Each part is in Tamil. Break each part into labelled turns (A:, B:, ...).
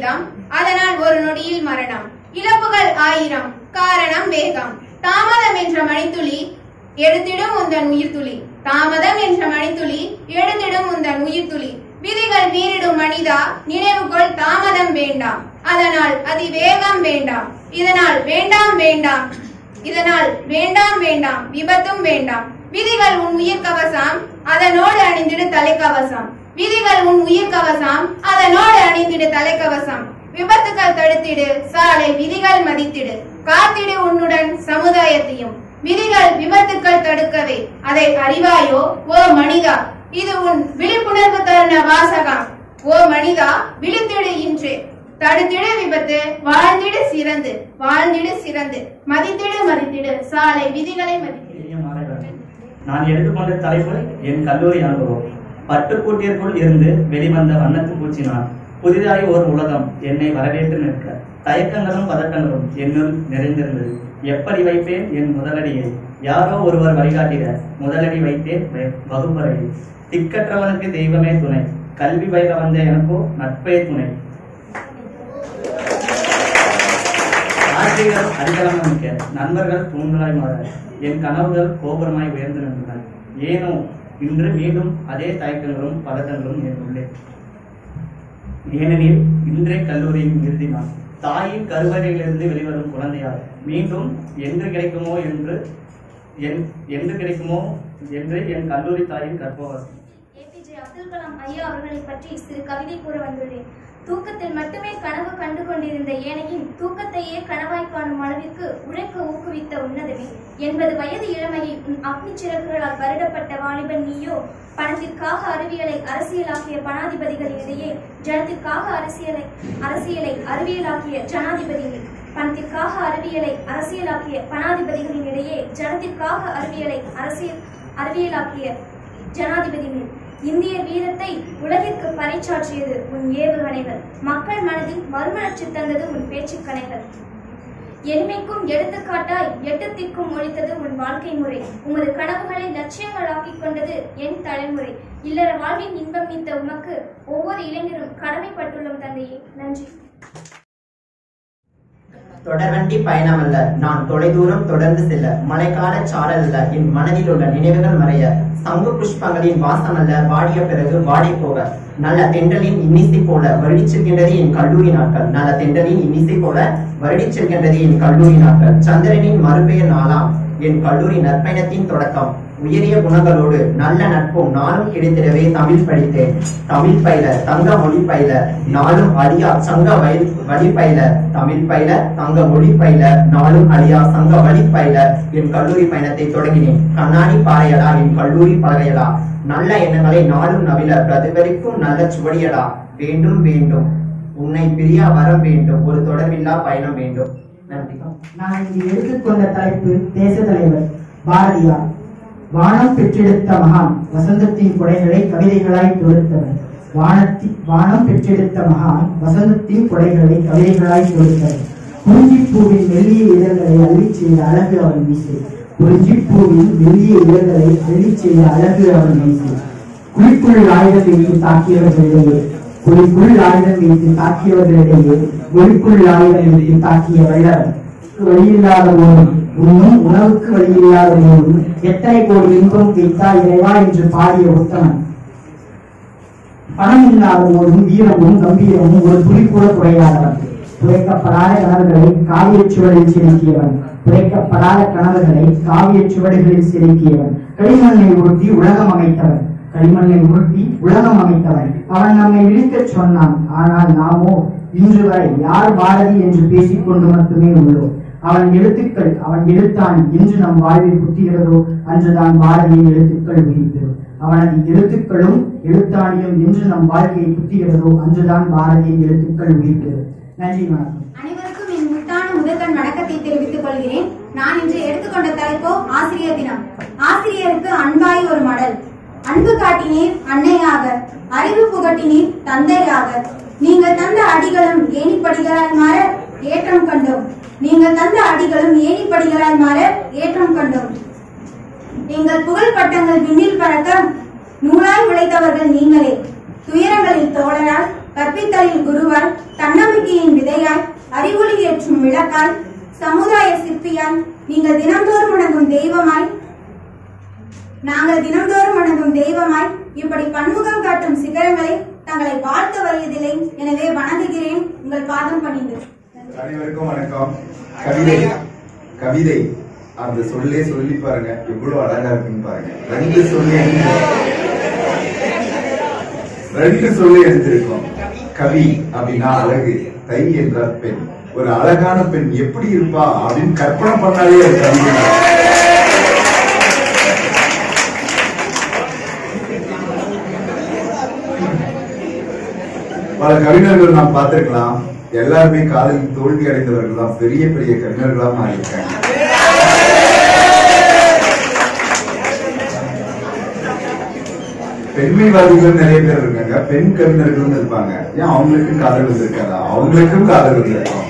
A: கணிதம் அதனால் ஒரு நொடியில் மரணம் இழப்புகள் ஆயிரம் காரணம் வேகம் தாமதம் என்ற மணித்துளி எடுத்திடும் உந்தன் உயிர்த்துளி தாமதம் என்ற மணித்துளி எடுத்திடும் உந்தன் உயிர்த்துளி விதிகள் மீறிடும் மனிதா நினைவுகொள் தாமதம் வேண்டாம் அதனால் அதிவேகம் வேண்டாம் இதனால் வேண்டாம் வேண்டாம் இதனால் வேண்டாம் வேண்டாம் விபத்தும் வேண்டாம் விதிகள் உன் உயிர் கவசம் அதனோடு அணிந்திடு தலைக்கவசம் விதிகள் உன் உயிர் கவசம் அதனோடு அணிந்திடு தலைக்கவசம் விபத்துக்கள் தடுத்திடு சாலை விதிகள் மதித்திடு காத்திடு உன்னுடன் சமுதாயத்தையும் விதிகள் விபத்துக்கள் தடுக்கவே அதை அறிவாயோ ஓ மனிதா இது உன் விழிப்புணர்வு தருண வாசகம் ஓ மனிதா விழித்திடு இன்று தடுத்திடு விபத்து வாழ்ந்திடு சிறந்து வாழ்ந்திடு சிறந்து மதித்திடு மதித்திடு சாலை விதிகளை மதித்திடு
B: இனிய மாலை வணக்கம். நான் எடுத்துக்கொண்ட தலைப்பு என் கல்லூரி அனுபவம் பட்டுக்கூட்டிற்குள் இருந்து வெளிவந்த வண்ணத்து பூச்சி நான் புதிதாய் ஒரு உலகம் என்னை வரவேற்று நிற்க தயக்கங்களும் பதட்டங்களும் என்னுள் நிறைந்திருந்தது எப்படி வைப்பேன் என் முதலடியை யாரோ ஒருவர் வழிகாட்டிட முதலடி வைத்தேன் வ- வகுப்பறையில் திக்கற்றவனுக்கு தெய்வமே துணை கல்வி பயில வந்த எனக்கோ நட்பே துணை ஆசிரியர் அடித்தளம் அமைக்க நண்பர்கள் தூண்களாய் மாற என் கனவுகள் கோபுரமாய் உயர்ந்து நின்றன ஏனோ இன்று மீண்டும் அதே தயக்கங்களும் பதட்டங்களும் என் உள்ளே ஏனெனில் இன்றே கல்லூரியின் இறுதி நாள் தாயின் கருவறையிலிருந்து வெளிவரும் குழந்தையார் மீண்டும் என்று கிடைக்குமோ என்று என் என்று கிடைக்குமோ என்று என் கல்லூரி தாயின் கற்பவாசி
C: ஏபிஜே அப்துல் கலாம் ஐயா அவர்களை பற்றி சிறு கவிதை கூற வந்துள்ளேன் தூக்கத்தில் மட்டுமே கனவு கண்டு கொண்டிருந்த ஏனையின் தூக்கத்தையே கனவாய் காணும் அளவிற்கு உழைக்க ஊக்குவித்த உன்னதமே எண்பது வயது இளமையை உன் அக்னி சிறகுகளால் வருடப்பட்ட வாலிபன் நீயோ பணத்திற்காக அறிவியலை அரசியலாக்கிய பணாதிபதிகளிடையே ஜனத்திற்காக அரசியலை அரசியலை அறிவியலாக்கிய ஜனாதிபதி நீ. பணத்திற்காக அறிவியலை அரசியலாக்கிய பணாதிபதிகளின் இடையே ஜனத்திற்காக அறிவியலை அரசியல் அறிவியலாக்கிய ஜனாதிபதி நீ. இந்திய வீரத்தை உலகிற்கு பறைசாற்றியது உன் ஏவுகணைகள் மக்கள் மனதில் மறுமலர்ச்சி தந்தது உன் பேச்சுக்கணைகள் எளிமைக்கும் எடுத்துக்காட்டாய் எட்டத்திற்கும் ஒழித்தது உன் வாழ்க்கை முறை உமது கனவுகளை லட்சியங்களாக்கிக் கொண்டது என் தலைமுறை இல்லற வாழ்வின் இன்பம் மித்த உமக்கு ஒவ்வொரு இளைஞரும் கடமைப்பட்டுள்ளோம் தந்தையே நன்றி
D: தொடர்வண்டி பயணம் அல்ல நான் தொலைதூரம் தொடர்ந்து செல்ல மழைக்கால சாரல் அல்ல என் மனதில் உள்ள நினைவுகள் மறைய சங்கு புஷ்பங்களின் வாசம் அல்ல வாடிய பிறகு வாடி போக நல்ல தென்றலின் இன்னிசை போல வருடிச் செல்கின்றது என் கல்லூரி நாட்கள் நல்ல தென்றலின் இன்னிசை போல வருடிச் செல்கின்றது என் கல்லூரி நாட்கள் சந்திரனின் மறுபெயர் நாளாம் என் கல்லூரி நற்பயணத்தின் தொடக்கம் உயரிய குணங்களோடு நல்ல நட்பும் நானும் கிடைத்திடவே தமிழ் படித்தேன் தமிழ் பயில தங்க மொழி பயில நாளும் அழியா சங்க வயல் வழி பயில தமிழ் பயில தங்க மொழி பயில நாளும் அழியா சங்க வழி பயில என் கல்லூரி பயணத்தை தொடங்கினேன் கண்ணாடி பாறையடா என் கல்லூரி பலகையடா நல்ல எண்ணங்களை நாளும் நவில பிரதிபலிக்கும் நல்ல சுவடியடா வேண்டும் வேண்டும் உன்னை பிரியா வரம் வேண்டும் ஒரு தொடர்பில்லா பயணம் வேண்டும் நன்றி
E: நான் இங்கு எடுத்துக்கொண்ட தலைப்பு தேச தலைவர் பாரதியார் வானம் பெற்றெடுத்த மகான் வசந்தத்தின் கொடைகளை கவிதைகளாய் தொடுத்தவர் வானத்தி வானம் பெற்றெடுத்த மகான் வசந்தத்தின் கொடைகளை கவிதைகளாய் தொடுத்தவர் குறிஞ்சிப்பூவின் மெல்லிய இதழ்களை அள்ளிச் செய்த அழகு அவன் வீசு குறிஞ்சிப்பூவின் மெல்லிய இதழ்களை அள்ளிச் செய்த அழகு அவன் வீசு குழிக்குள் ஆயுதம் வைத்து தாக்கியவர்களிடையே குழிக்குள் ஆயுதம் வைத்து தாக்கியவர்களிடையே ஒளிக்குள் ஆயுதம் வைத்து தாக்கிய வல்லவன் வழியில்லாத போதும் உண்ணும் உணவுக்கு வழியில்லாத போதும் எத்தனை கோடி இன்பம் வைத்தால் இறைவா என்று பாடிய உத்தமன் பணம் இல்லாத போதும் வீரமும் கம்பீரமும் ஒரு துளி கூட குறையாதவன் குறைக்கப்படாத கனவுகளை காவியச் சுவடில் செதுக்கியவன் குறைக்கப்படாத கனவுகளை காவியச் சுவடுகளில் செதுக்கியவன் களிமண்ணை உருட்டி உலகம் அமைத்தவன் களிமண்ணை உருட்டி உலகம் அமைத்தவன் அவன் நம்மை விழிக்கச் சொன்னான் ஆனால் நாமோ இன்று வரை யார் பாரதி என்று பேசிக்கொண்டு மட்டுமே உள்ளோம் அவன் எழுத்துக்கள் அவன் எழுத்தான் என்று நம் வாழ்வில் புத்துகிறதோ அன்றுதான் பாரதியின் எழுத்துக்கள் உயிர்த்தது அவனது எழுத்துக்களும் எழுத்தாணியும் என்று நம் வாழ்க்கையை புத்துகிறதோ அன்றுதான் பாரதியின் எழுத்துக்கள் உயிர்த்தது நன்றி வணக்கம்
A: அனைவருக்கும் என் முத்தான முதல்வன் வணக்கத்தை தெரிவித்துக் கொள்கிறேன் நான் இன்று எடுத்துக்கொண்ட தலைப்போ ஆசிரியர் தினம் ஆசிரியருக்கு அன்பாய் ஒரு மடல் அன்பு காட்டினீர் அன்னையாக அறிவு புகட்டினீர் தந்தையாக நீங்கள் தந்த அடிகளும் ஏணிப்படிகளால் மாற ஏற்றம் கண்டோம் நீங்கள் தந்த அடிகளும் ஏணிப்படிகளால் மாற ஏற்றம் கண்டோம் எங்கள் புகழ் பட்டங்கள் விண்ணில் பறக்க நூலாய் உழைத்தவர்கள் நீங்களே துயரங்களில் தோழரால் கற்பித்தலில் குருவால் தன்னம்பிக்கை
F: தன்னம்பிக்கையின் விதையாய் அறிவொளி ஏற்றும் விளக்காய் சமுதாய சிற்பியாய் நீங்கள் தினந்தோறும் வணங்கும் தெய்வமாய் நாங்கள் தினந்தோறும் வணங்கும் தெய்வமாய் இப்படி பன்முகம் காட்டும் சிகரங்களை தங்களை வாழ்த்த வருவதில்லை எனவே வணங்குகிறேன் உங்கள் பாதம் பணிந்து
G: அனைவருக்கும் வணக்கம் கவிதை கவிதை அந்த சொல்லே சொல்லி பாருங்க எவ்வளவு அழகா இருக்குன்னு பாருங்க ரெண்டு சொல்லி ரெண்டு சொல்லி எடுத்திருக்கோம் கவி அப்படின்னா அழகு தை என்றால் பெண் ஒரு அழகான பெண் எப்படி இருப்பா அப்படின்னு கற்பனை பண்ணாலே அது கவிதை தான். பல கவிஞர்கள் நாம் பார்த்திருக்கலாம் எல்லாருமே காதலில் தோல்வி அடைந்தவர்கள் தான் பெரிய பெரிய கவிஞர்களா மாறியிருக்காங்க பெண்மைவாதிகள் நிறைய பேர் இருக்காங்க பெண் கவிஞர்களும் இருப்பாங்க ஏன் அவங்களுக்கும் காதல் வந்திருக்காதா அவங்களுக்கும் காதல் வந்திருக்கும்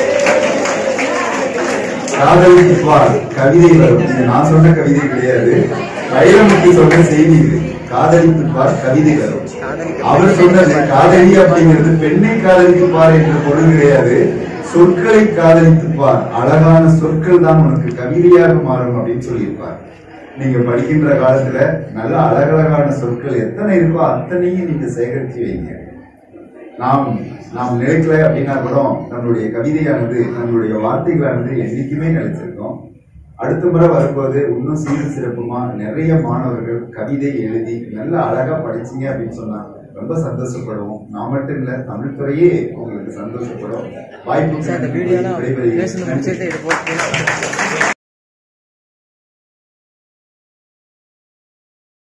G: காதலிக்கு பார் கவிதை வரும் இது நான் சொன்ன கவிதை கிடையாது வைரமுத்து சொன்ன செய்தி இது காதலிக்கு பார் கவிதை வரும் அவர் சொன்னது காதலி அப்படிங்கிறது பெண்ணை காதலித்து பார் என்ற பொருள் கிடையாது சொற்களை காதலித்து பார் அழகான சொற்கள் தான் உனக்கு கவிதையாக மாறும் அப்படின்னு சொல்லியிருப்பார் நீங்க படிக்கின்ற காலத்துல நல்ல அழகழகான சொற்கள் எத்தனை இருக்கோ அத்தனையும் நீங்க சேகரித்து வைங்க நாம் நாம் நினைக்கல அப்படின்னா கூட நம்மளுடைய கவிதையானது நம்மளுடைய வார்த்தைகளானது என்னைக்குமே நிலைச்சிருக்கும் அடுத்த முறை வரும்போது இன்னும் சீரும் சிறப்புமா நிறைய மாணவர்கள் கவிதை எழுதி நல்ல அழகா படிச்சீங்க அப்படின்னு சொன்னா ரொம்ப சந்தோஷப்படுவோம் நான் மட்டும் இல்ல தமிழ் துறையே உங்களுக்கு சந்தோஷப்படும் வாய்ப்பு விடைபெறுகிறேன் நன்றி.